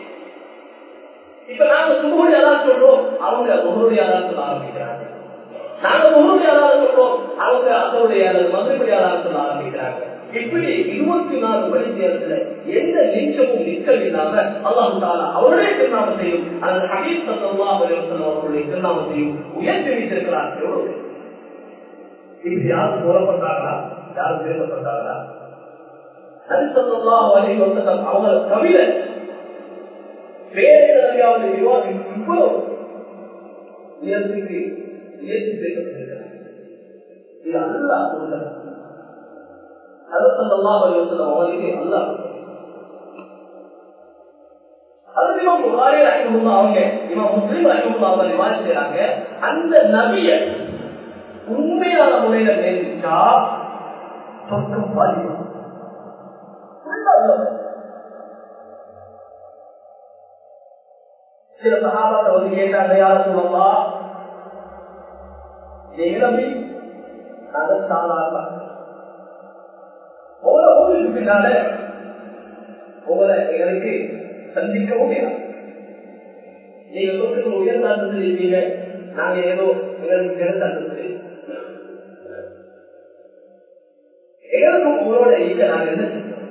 இப்ப நாங்க சுகோடி எல்லாம் சொல்றோம் அவங்க முகருடைய அதான் சொல்ல ஆரம்பிக்கிறாங்க நாங்க முகருடைய அதான் சொல்றோம் அவங்க அதனுடைய அல்லது மதுரையுடைய அதான் சொல்ல ஆரம்பிக்கிறாங்க இப்படி இருபத்தி நாலு மணி நேரத்துல எந்த நிச்சமும் நிச்சல் இல்லாம அல்லாஹ் தாலா அவருடைய திருநாமத்தையும் அந்த ஹபீப் சல்லா அவர்களுடைய திருநாமத்தையும் உயர்த்தி வைத்திருக்கிறார் எவ்வளவு இப்படி யாரும் கூறப்பட்டாங்களா யாரும் பேசப்பட்டாங்களா நரிசல்லா வரை வந்து அவங்க கவிதை வேறு நபியாவது விவாதம் இவ்வளவு உயர்த்திக்கு உயர்த்தி பேசப்பட்டிருக்கிறார் இது அல்லா சொல்லுங்க அதற்கெல்லாம் அவர்களுக்கு அல்லா அது இவன் புகாரே ரஹிமுல்லா அவங்க இவன் முஸ்லீம் ரஹிமுல்லா அவங்க ரிவாஜ் செய்யறாங்க அந்த நபிய உண்மையான முறையில நேசிச்சா சொர்க்கம் பாதிக்கும் சில சகாபாத்தை வந்து கேட்டாங்க யார சொல்லலாம் நீங்க நம்பி அதை சாதாரண உங்களை ஊருக்கு பின்னால உங்களை எங்களுக்கு சந்திக்கவும் வேணும் நீங்க சொத்துக்கு உயர்ந்தாண்டு இருப்பீங்க நாங்க ஏதோ எங்களுக்கு நிறத்தாண்டு எங்களுக்கும் உங்களோட இங்க நாங்க என்ன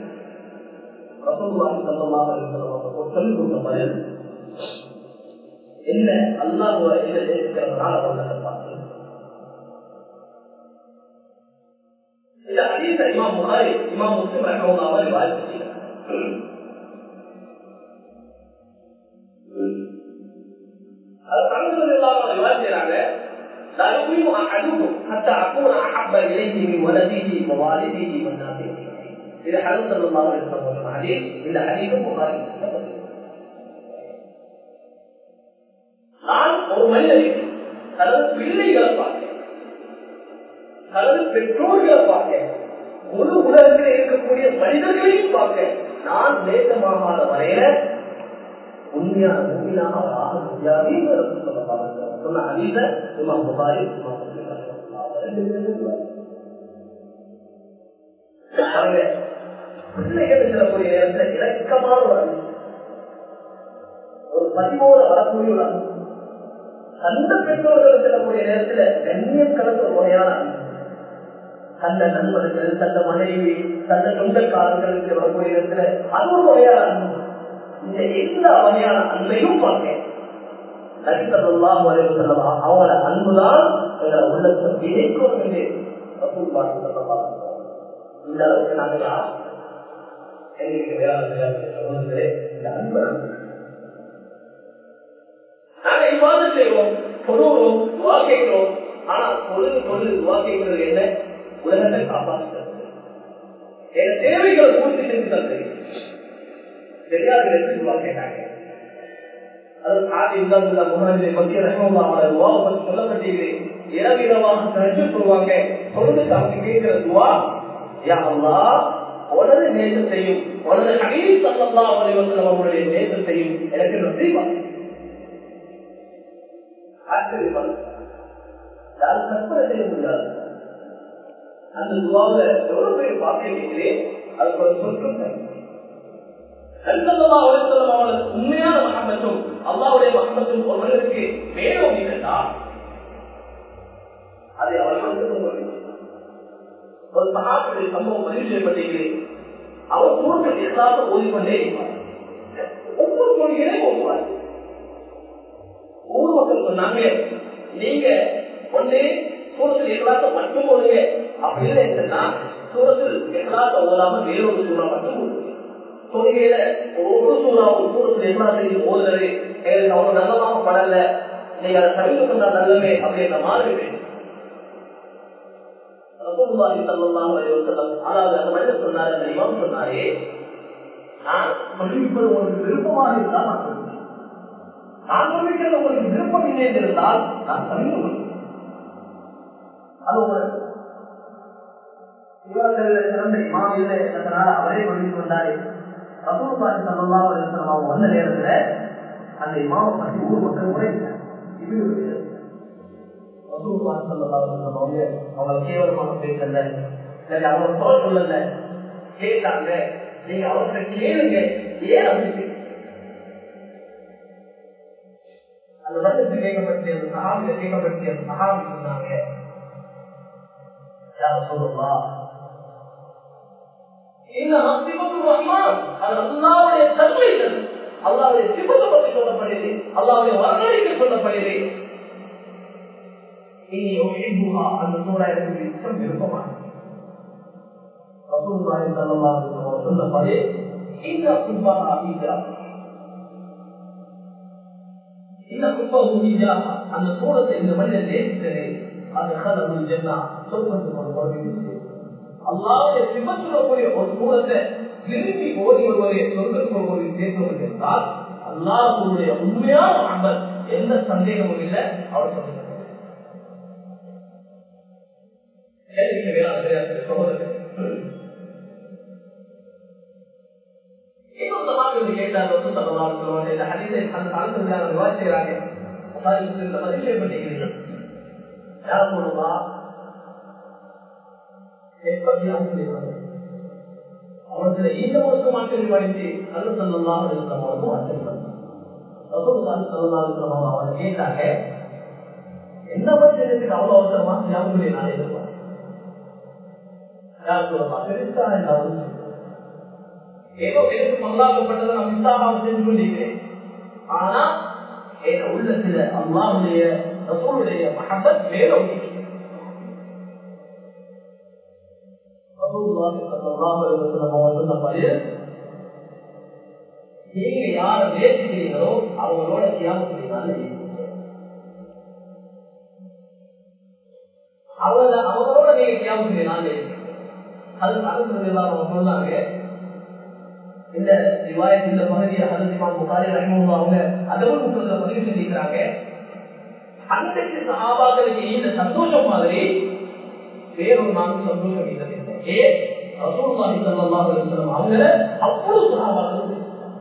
சொல்லிக் கொடுத்த பதில் என்ன அல்லாஹ் என்ன நேசிக்கிறதுனால அவங்களை பார்த்து இந்த ஹதீஸ இமாம் புகாரி இமாம் முஸ்லிம் ரஹ்மத்துல்லாஹி அலைஹி வாழ்த்து அது தங்கள் இல்லாம ரிவாஜ் செய்றாங்க لا يؤمن احدكم حتى اكون احب اليه من ولده ووالده والناس اذا حدث صلى الله عليه وسلم الحديث الى حديث البخاري நான் ஒரு மனிதனுக்கு தனது பிள்ளைகளை பார்க்கிறேன் தனது பெற்றோர்களை பார்க்க ஒரு உலகத்தில் இருக்கக்கூடிய மனிதர்களையும் பார்க்க நான் நேசமாகாத வரையில உண்மையான உண்மையாக ஆக முடியாது சொன்ன அதீத இமாம் புகாரி பிள்ளைகள் செல்லக்கூடிய நேரத்தில் இலக்கமான ஒரு ஒரு பதிவோட வரக்கூடிய ஒரு அந்த பெற்றோர்கள் செல்லக்கூடிய நேரத்தில் கண்ணியம் கலந்த ஒரு முறையான தந்த நண்பர்கள் தந்த மனைவி தந்த சொந்தக்காரர்களுக்கு வரக்கூடிய இடத்துல அது ஒரு வகையான அன்பு இந்த எல்லா வகையான அன்பையும் பார்க்க நடித்ததெல்லாம் சொல்லலாம் அவங்களோட அன்புதான் எங்களை உள்ளத்தை விதைக்கும் என்று இந்த அளவுக்கு நாங்கள் எங்களுக்கு வேளாண் சகோதரர்களே இந்த அன்பு நாங்க இவ்வாறு செய்வோம் தொழுவோம் துவா கேட்கிறோம் ஆனா பொழுது பொழுது துவா கேட்கிறது என்ன உலகத்தை காப்பாற்றுகிறது என் தேவைகளை பூர்த்தி செஞ்சு தந்தது தெரியாத எப்படி துவா கேட்டாங்க அது காட்டி இருந்தா முன்னாடி மத்திய ரகமா துவா பற்றி சொல்லப்பட்டீங்களே இரவிரமாக கழிச்சு சொல்லுவாங்க பொழுது அப்படி கேட்கிற துவா யா அல்லா உனது நேசத்தையும் உனது அகையில் சல்லா அவர்கள் அவங்களுடைய நேசத்தையும் எனக்கு நன்றி ஆச்சரியமான யாரும் கற்பனை செய்ய முடியாது அந்த துவாவில எவ்வளவு பேர் பார்க்கிறீங்களே அதுக்கு ஒரு சொற்கும் உண்மையான மகமத்தும் அல்லாவுடைய மகமத்தும் ஒருவருக்கு மேலும் இருந்தா அதை அவர்களுக்கு ஒரு சகாக்களுடைய சம்பவம் பதிவு செய்யப்பட்டீங்களே அவர் சூழல் எல்லாரும் ஓதிக்கொண்டே இருப்பார் ஒவ்வொரு தொழிலையும் ஓடுவார் ஊர் மக்கள் சொன்னாங்க நீங்க ஒண்ணு சூரத்தில் எல்லாத்த மட்டும் ஓடுங்க அப்படி இல்லைன்னா சூரத்தில் எல்லாத்த ஓதாம வேறொரு சூறா மட்டும் ஓடுங்க தொழுகையில ஒவ்வொரு சூறா ஒரு சூரத்தில் எல்லாத்தையும் ஓதுறது எனக்கு அவ்வளவு நல்லதாக படல நீங்க அதை தவிர்த்து கொண்டா நல்லமே அப்படின்ற மாதிரி அதாவது அந்த மனிதர் சொன்னாரு அந்த இமாம் சொன்னாரே நான் சொல்லிப்பது உங்களுக்கு விருப்பமாக இருந்தால் நான் சொல்லுவேன் நான் சொல்லிக்கிறது உங்களுக்கு விருப்பம் இல்லை என்றிருந்தால் நான் தவிர்த்து கொள்வேன் அது உங்களுக்கு இவர்கள் சிறந்த இமாம் இல்லை என்பதனால் அவரே சொல்லிக் கொண்டாரே ரசூலுல்லாஹி ஸல்லல்லாஹு அலைஹி வஸல்லம் அவங்க வந்த நேரத்துல அந்த இமாம பத்தி ஊர் மக்கள் முறை அவங்க கேவலமாக பேசல அவங்க குறை சொல்லல கேட்டாங்க நீங்க அவர்கிட்ட கேளுங்க ஏன் அப்படி அந்த வருடத்தில் கேட்கப்பட்டு அந்த சகாபில கேட்கப்பட்டு அந்த சகாபி சொன்னாங்க யார் சொல்லுவா அல்லாவுடைய தன்மைகள் அல்லாவுடைய சிபத்தை பற்றி சொல்லப்படுது அல்லாவுடைய வர்ணனைக்கு சொல்லப்படுது இனி ஒழிபுகா அந்த சூழலுக்கு இஷ்டம் விருப்பமாக ரசூலுல்லாஹி ஸல்லல்லாஹு அலைஹி வஸல்லம் சொன்னபடி இந்த குர்பானா ஈஜா இந்த குர்பான ஈஜா அந்த சூழத்தை இந்த மனிதன் நேசித்தது அது கதவுல் ஜன்னா சொர்க்கத்துக்கு ஒரு பொறுப்பு அல்லாவுடைய சிவச்சுடக்கூடிய ஒரு சூழத்தை விரும்பி ஓடி வருவதை சொர்க்கத்துக்கு ஒரு சேர்ப்பவர் என்றால் அல்லாஹுடைய உண்மையான அன்பர் எந்த சந்தேகமும் இல்லை அவர் சொல்லுகிறார் அவர்களை இந்த ஒரு மாற்றம் படித்து அது சொல்லலாம் அவர் கேட்டாங்க என்ன பற்றி எனக்கு அவ்வளவு அவசரமா ஞாபகம் நான் எதிர்பார்க்கிறேன் ஏதோ எனக்கு சொல்லாக்கப்பட்டதை நான் விசாரம் செஞ்சு கொண்டிருக்கிறேன் ஆனா என் உள்ளத்துல அல்லாவுடைய ரசூலுடைய மகபத் மேலோங்கி நீங்க யார நேசிக்கிறீங்களோ அவங்களோட தியாகத்தினால அவங்க அவங்களோட நீங்க தியாகத்தினால அது அனுப்புறது எல்லாம் சொன்னாங்க இந்த ரிவாயத் இந்த பகுதியை ஹதரத் புகாரி ரஹ்மூல்லா அவங்க அதவும் புத்தகத்துல பதிவு செஞ்சிருக்கிறாங்க அன்றைக்கு சஹாபாக்களுக்கு இந்த சந்தோஷம் மாதிரி வேறொரு நாளும் சந்தோஷம் இல்லை ஏன் ரசூலுல்லாஹி ஸல்லல்லாஹு அலைஹி வஸல்லம் அவங்க அவ்வளவு சஹாபாக்கள்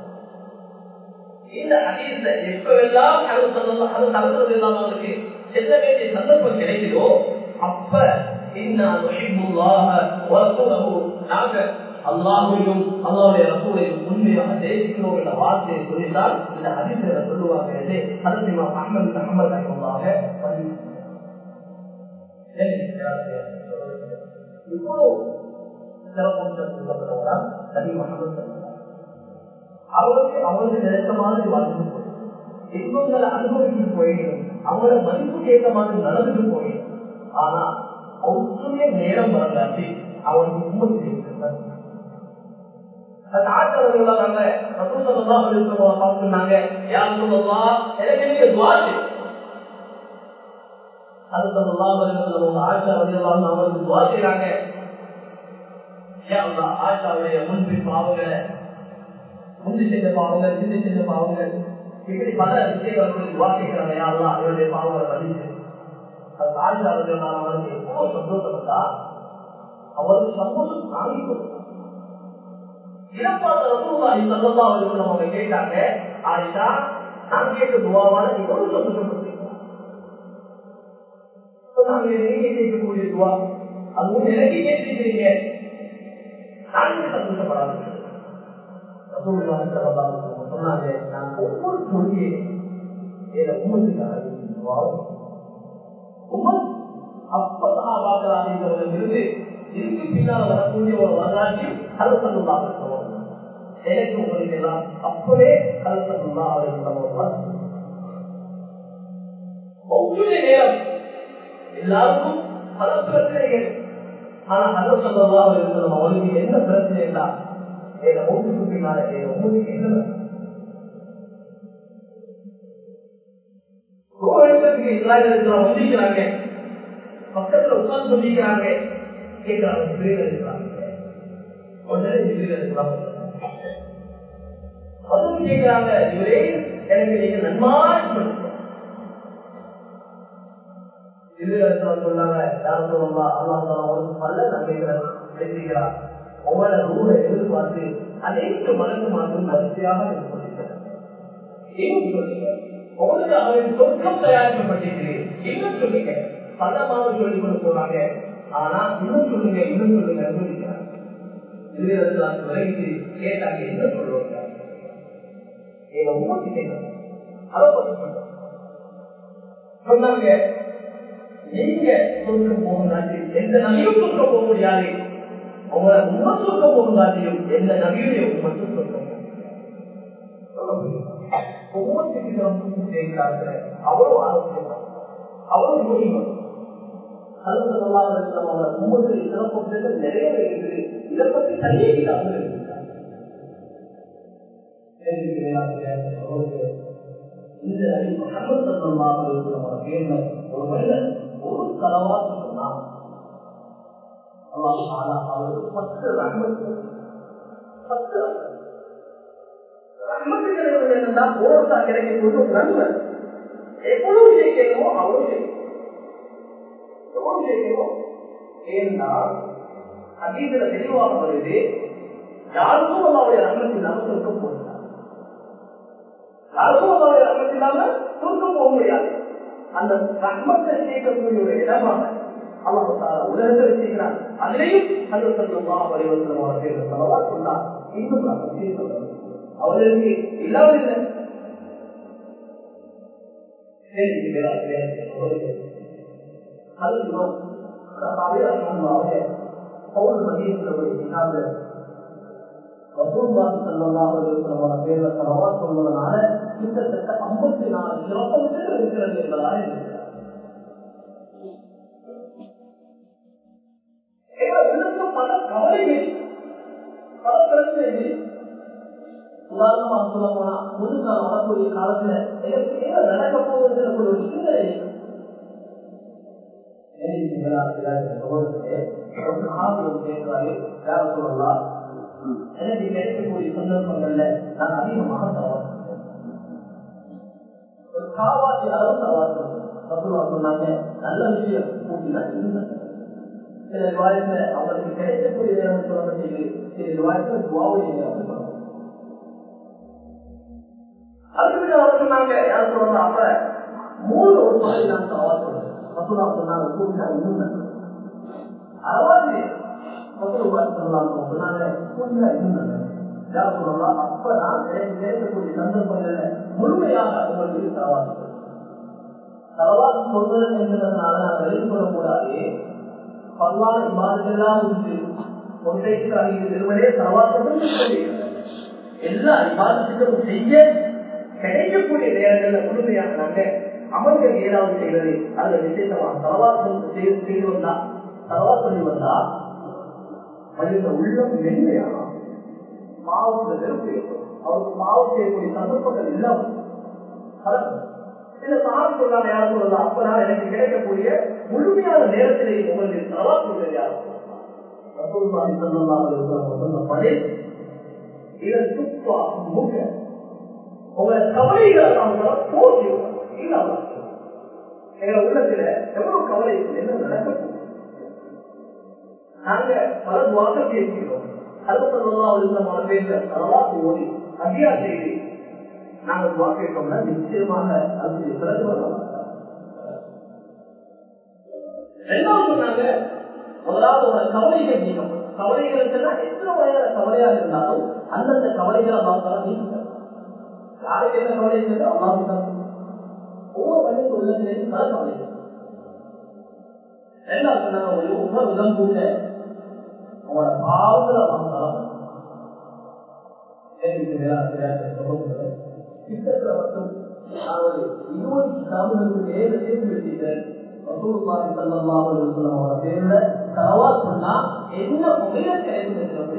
இந்த ஹதீஸ்ல எப்பவெல்லாம் ஹதரத் ஸல்லல்லாஹு அலைஹி வஸல்லம் அவங்களுக்கு செல்ல வேண்டிய சந்தர்ப்பம் கிடைக்குதோ அப்ப இன்னா நுஹிப்புல்லாஹ வ ரசூலஹு நாங்க அல்லாஹையும் அல்லாவுடைய ரசூலையும் உண்மையாக நேசிக்கிறோம் என்ற வார்த்தையை சொல்லித்தான் இந்த ஹதீஸ்ல சொல்லுவாங்க என்று ஹதரத் இமாம் அஹ்மது அஹ்மது ரஹ்மத்துல்லாஹ் பதிவு இவ்வளவு சிறப்பம்சம் நபி முகமது அவருக்கு அவருக்கு நினைத்த மாதிரி வாழ்ந்து இன்பங்களை அனுபவித்து போயிடும் அவங்களோட மதிப்புக்கு ஏற்ற மாதிரி நடந்துட்டு போயிடும் ஆனா ஒற்றுமைய நேரம் வரலாற்றி அவனுக்கு உண்மை செய்திருக்கிறார் சொன்னாங்க யார் சொல்லலாம் எனக்கு நீங்க துவாசி அது சொல்லலாம் ஆட்சி அவர்கள் அவங்களுக்கு துவா செய்யறாங்க ஆஷாவுடைய முன்பின் பாவங்களை முந்தி செஞ்ச பாவங்கள் சிந்தி செஞ்ச பாவங்கள் இப்படி பல விஷயங்களுக்கு வாசிக்கிறாங்க யாரெல்லாம் அவருடைய பாவங்களை பதிச்சு அது ஆஷா அவர்கள் அவருக்கு எவ்வளவு சந்தோஷப்பட்டா அவருக்கு சந்தோஷம் தாங்கி இறப்பாத ரசூலாய் சல்லா அவர்கள் அவங்க கேட்டாங்க ஆயிஷா நான் கேட்ட துவாவான எவ்வளவு சந்தோஷப்பட்டீங்க நாங்க நீங்க கேட்கக்கூடிய துவா அதுவும் எனக்கு கேட்டிருக்கிறீங்க நாங்கள் சந்தோஷப்படாது சொன்னாங்க நான் ஒவ்வொரு மொழியை உமத்துக்காக உமர் அப்பதான் பார்க்கலாம்ங்கிறத இருந்து இதுக்கு பின்னால் வரக்கூடிய ஒரு வரலாற்றையும் கலசல்லா எனக்கு உங்களுக்கு எல்லாம் அப்பவே கலசல்லா அவர் ஒவ்வொரு நேரம் எல்லாருக்கும் பல பிரச்சனைகள் ஆனா நல்ல சொல்லவா இருக்கிறோம் அவனுக்கு என்ன பிரச்சனைடா என் மூச்சுக்கு பின்னால என் உங்களுக்கு என்ன கோவிலுக்கு இஸ்லாமியர்கள் வந்திருக்கிறாங்க பக்கத்துல உட்கார்ந்து சொல்லிக்கிறாங்க கேட்கிறாங்க ஜிபிரிகள் இருக்கிறாங்க உடனே ஜிபிரிகள் இருக்கிறாங்க அதுவும் கேட்கிறாங்க இவரே எனக்கு நீங்க நன்மாய் சொல்லுங்க சொன்னாங்க யாரும் சொல்லலாம் அல்லாஹ் ஒரு பல நன்மைகளை பேசுகிறார் ஒவ்வொரு ரூலை எதிர்பார்த்து அனைத்து மனது மாற்றம் வரிசையாக உங்களுக்கு அவரின் சொர்க்கம் தயாரிக்கப்பட்டிருக்கிறேன் என்ன சொல்லுங்க பதமாக சொல்லி கொண்டு போறாங்க ஆனா இன்னும் சொல்லுங்க இன்னும் சொல்லுங்க அனுமதிக்கிறாங்க விலகி கேட்டாங்க என்ன சொல்லுவாங்க எங்க உமக்கு கேட்கணும் அதை பத்தி சொல்றோம் சொன்னாங்க நீங்க சொர்க்கம் போகுங்காட்டி எந்த நபியும் சொர்க்கம் போக முடியாது உங்களை உண்மை சொர்க்கம் போகுங்காட்டியும் எந்த நபியுடைய உண்மைக்கும் சொர்க்கம் அவ்வளவு ஆரோக்கியம் அவ்வளவு முக்கியம் சிறப்பு நிறைய இருக்குது இதை பத்தி தனியே இந்த முகமது சல்லாஹ் இருக்கிற ஒரு மனிதன் ஒரு தலவாத்து சொன்னான் அவருக்கு பத்து ரஹ்மத்து பத்து ரஹ்மத்து கிடைக்கிறது என்னன்னா போரசா கிடைக்கக்கூடிய ஒரு நன்மை எவ்வளவு ஜெயிக்கணுமோ அவ்வளவு ஜெயிக்கணும் எவ்வளவு ஜெயிக்கணுமோ ஏன்னா அதீதில தெளிவாக வருது யாருக்கும் அவருடைய ரஹ்மத்து இல்லாம சொர்க்கம் போகிறார் யாருக்கும் அவருடைய ரஹ்மத்து இல்லாம சொர்க்கம் போக முடியாது அந்த ரஹ்மத்தை சேர்க்கக்கூடிய ஒரு இடமாக அல்லாஹ் உலகத்தை வச்சுக்கிறான் அதிலையும் அந்த சல்லா பரிவர்த்தனமான பேர் சொல்லவா சொன்னார் இன்னும் அவர்களுக்கு இல்லாமல் இல்லை சொல்வதனால கிட்டத்தட்ட ஐம்பத்தி நாலு சிறப்பம்சங்கள் இருக்கிறது என்பதாக இருக்கிறார் பல கவலைகள் பல பிரச்சனைகள் உதாரணமா சொல்ல போனா முதுகாலம் வரக்கூடிய காலத்துல எனக்கு ஏதோ நடக்க போகுதுங்கிற ஒரு சிந்தனை எனக்கு கிடைக்கக்கூடிய சந்தர்ப்பங்கள்ல நான் அதிகமாக சவால் ஒரு காவாசி அளவு சவால் சொன்னாங்க நல்ல விஷயம் கூட்டினா சில விவாதத்துல அவங்களுக்கு கிடைக்கக்கூடிய நேரம் சொல்லப்பட்டது சில விவாதத்துல துவாவுடைய நேரம் சொல்லணும் அதுக்கு அவர் சொன்னாங்க யார் சொல்றாங்க அப்ப மூணு ஒரு மாதிரி நான் சவால் சொல்றேன் மசூலா சொன்னாங்க கூட்டினா இன்னும் அறவாதி மசூலா சொல்லலாம் சொன்னாங்க கூட்டினா இன்னும் நல்லது யார் சொல்லலாம் அப்ப நான் எனக்கு கிடைக்கக்கூடிய சந்தர்ப்பங்கள்ல முழுமையாக உங்களுக்கு சவால் சவால் சொல்றது என்பதனால நான் வெளியே சொல்லக்கூடாது பல்லான இமாதெல்லாம் உண்டு ஒன்றைக்கு அங்கே நிறுவனே சவாசமும் எல்லா இமாதத்துக்கும் செய்ய கிடைக்கக்கூடிய நேரங்கள்ல முழுமையாக நாங்க அமல்கள் ஏதாவது செய்வது அதுல விசேஷமா சவாசம் செய்து வந்தா சவா சொல்லி வந்தா மனித உள்ளம் மென்மையானா பாவத்துல வெறுப்பு ஏற்படும் அவருக்கு பாவம் செய்யக்கூடிய சந்தர்ப்பங்கள் இல்லாம சில சார் சொல்லாம யாரும் சொல்லலாம் அப்ப நான் எனக்கு கிடைக்கக்கூடிய முழுமையான நேரத்திலே உங்களுக்கு சவா சொல்றது யாரும் உங்களை கவலைகளை போச்சு எங்க உள்ளத்துல எவ்வளவு கவலை என்ன நடக்கும் நாங்க பல துவாக்க பேசுகிறோம் அறுபத்தொன்னாவது பேர்ல தலவாக்கு ஓடி அபியா செய்தி நாங்க துவா கேட்டோம்னா நிச்சயமாக அது பிறகு ரெண்டாவது சொன்னாங்க முதலாவது ஒரு கவலைகள் நீக்கம் கவலைகளுக்கு எத்தனை வயதான கவலையா இருந்தாலும் அந்தந்த கவலைகளை பார்த்தாலும் நீங்க யாருக்கு என்ன கவலை இருக்கிறது அல்லாஹ் ஒவ்வொரு மனிதனுக்கு உள்ளங்களிலும் பல கவலைகள் ரெண்டாவது சொன்னாங்க ஒரு ஒவ்வொரு விதம் கூட உங்களோட பாவங்களை பார்த்தாலும் கிட்டத்தட்ட மட்டும் நான் இருபது கிராமங்களுக்கு மேல சேர்த்து வச்சுட்டேன் ரசூலுல்லாஹி ஸல்லல்லாஹு அலைஹி வஸல்லம் அவரோட பேர்ல தலவாத் சொன்னா என்ன முறையில கிடைக்கிறது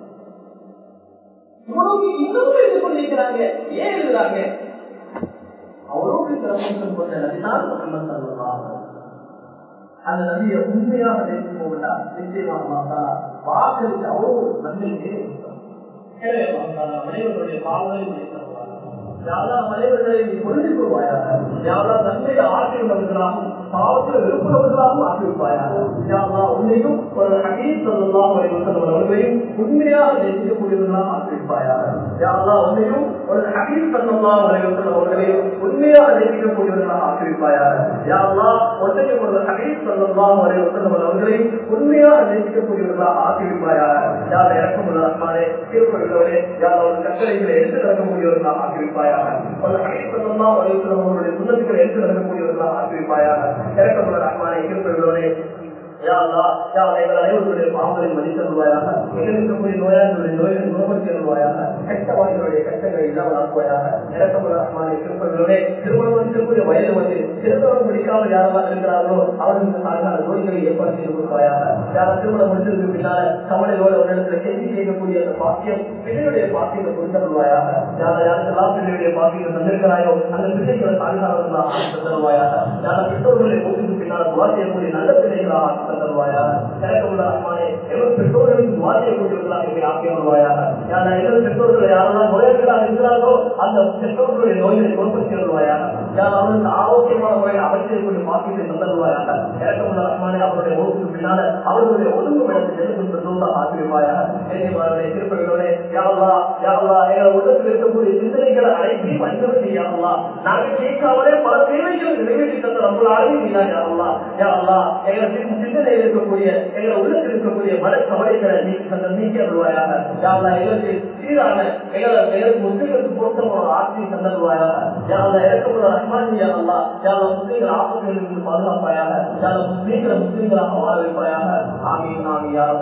இவ்வளவு இன்னமும் இது பண்ணிருக்கிறாங்க ஏன் எழுதுறாங்க அவரோடு சிறப்பு கொண்ட நபிதான் முகமது சல்லல்லாஹு அந்த நபியை உண்மையாக நினைத்து போகட்டா நிச்சயமாக வாக்களித்து அவ்வளவு நன்மையே மனிதர்களுடைய பாவங்களை யாரா மனிதர்களை நீ புரிந்து கொள்வாயாக யாரா நன்மையை ஆட்சி உள்ளவர்களாகவும் பாவத்தில் விருப்பவர்களாகவும் ஆக்கிவிப்பாயாக உன்னையும் ஒரு ஹகீஸ் அவர்களையும் உண்மையாக நேசிக்கக்கூடியவர்களாக ஆக்கிவிப்பாயாக யாரா உன்னையும் ஒரு ஹகீஸ் அவர்களையும் உண்மையாக நேசிக்கக்கூடியவர்களாக ஆக்கிவிப்பாயாக யாரா உன்னையும் ஒரு ஹகீஸ் அவர்களையும் உண்மையாக நேசிக்கக்கூடியவர்களாக ஆக்கிவிப்பாயாக யார இறக்கமுள்ள ரஹ்மானே திருப்பதிகளே யார ஒரு கட்டளைகளை எடுத்து நடக்கக்கூடியவர்களாக ஆக்கிவிப்பாயாக ஒரு ஹகீஸ் அவர்களுடைய சுண்ணத்துக்களை எடுத்து நடக்கக்கூடியவர்களாக ஆக்கிவிப்பாயாக இறக்கமுள்ள ரஹ்மானே திருப்பதிகளே பாவங்களை மதித்தருவாயாக இருக்கக்கூடிய நோயாளிகளுடைய நோய்களை குணப்படுத்தியருவாயாக கெட்ட வாய்களுடைய கட்டங்களை இல்லாமல் ஆக்குவாயாக இறக்கமுள்ள திருப்பதிகளே திருமணம் முடிக்கக்கூடிய வயது வந்து திருமணம் முடிக்காமல் யாரெல்லாம் இருக்கிறார்களோ அவர்களுக்கு சாதாரண நோய்களை ஏற்படுத்தி கொடுப்பாயாக யாரும் திருமணம் முடிச்சதுக்கு பின்னால கவலையோட ஒரு இடத்துல செய்தி செய்யக்கூடிய அந்த பாக்கியம் பிள்ளையுடைய பாக்கியத்தை கொடுத்தருவாயாக யார யாருக்கெல்லாம் பிள்ளையுடைய பாக்கியம் தந்திருக்கிறாயோ அந்த பிள்ளைகளை சாதாரணர்களாக தருவாயாக யார பெற்றோர்களை மூச்சுக்கு பின்னால் துவா செய்யக்கூடிய நல்ல பிள்ளைகளாக தருவாயாக இறக்கமுள்ள அம்மானே எவர் பெற்றோர்களுக்கு துவா செய்யக்கூடியவர்களாக எங்களை ஆக்கி வருவாயாக யார எவர் பெற்றோர்கள் யாரெல்லாம் நோயர்களாக இருக்கிறார்களோ அந்த பெற்றோர்களுடைய நோய்களை குணப்படுத்தி வருவாயாக யார் அவர்களுக்கு ஆரோக்கியமான முறையில் அமைச்சக்கூடிய பாக்கியத்தை தந்தருவாயாக இறக்கமுள்ள அம்மானே அவருடைய ஓட்டுக்கு பின்னால அவர்களுடைய ஒழுங்கு இடத்தில் எழுதும் பெற்றோர்கள் ஆக்கிருவாயாக திருப்பதிகளோட யாவா யாவா எங்களை உள்ளத்தில் இருக்கக்கூடிய சிந்தனைகளை அனைத்தையும் மனிதர்கள் செய்யாமலா நாங்கள் கேட்காமலே பல தேவைகளை நிறைவேற்றி தந்த நம்மளாலும் இல்லா யாவலா யாவலா எங்களை சிந்தனையில் இருக்கக்கூடிய எங்களை உள்ளத்தில் இருக்கக்கூடிய மன கவலைகளை நீக்கி தந்த நீக்கி அருள்வாயாக யாவலா எங்களுக்கு சீரான எங்களை எங்களுக்கு முஸ்லிம்களுக்கு பொருத்தமான ஆட்சியை தந்தருவாயாக யாவலா இறக்கமுள்ள ரஹ்மான் யாவலா யாவலா முஸ்லிம்கள் ஆபத்துகளிலிருந்து பாதுகாப்பாயாக யாவலா முஸ்லிம்களை முஸ்லிம்களாக வாழ வைப்பாயாக ஆமீன் ஆமீன் யாவலா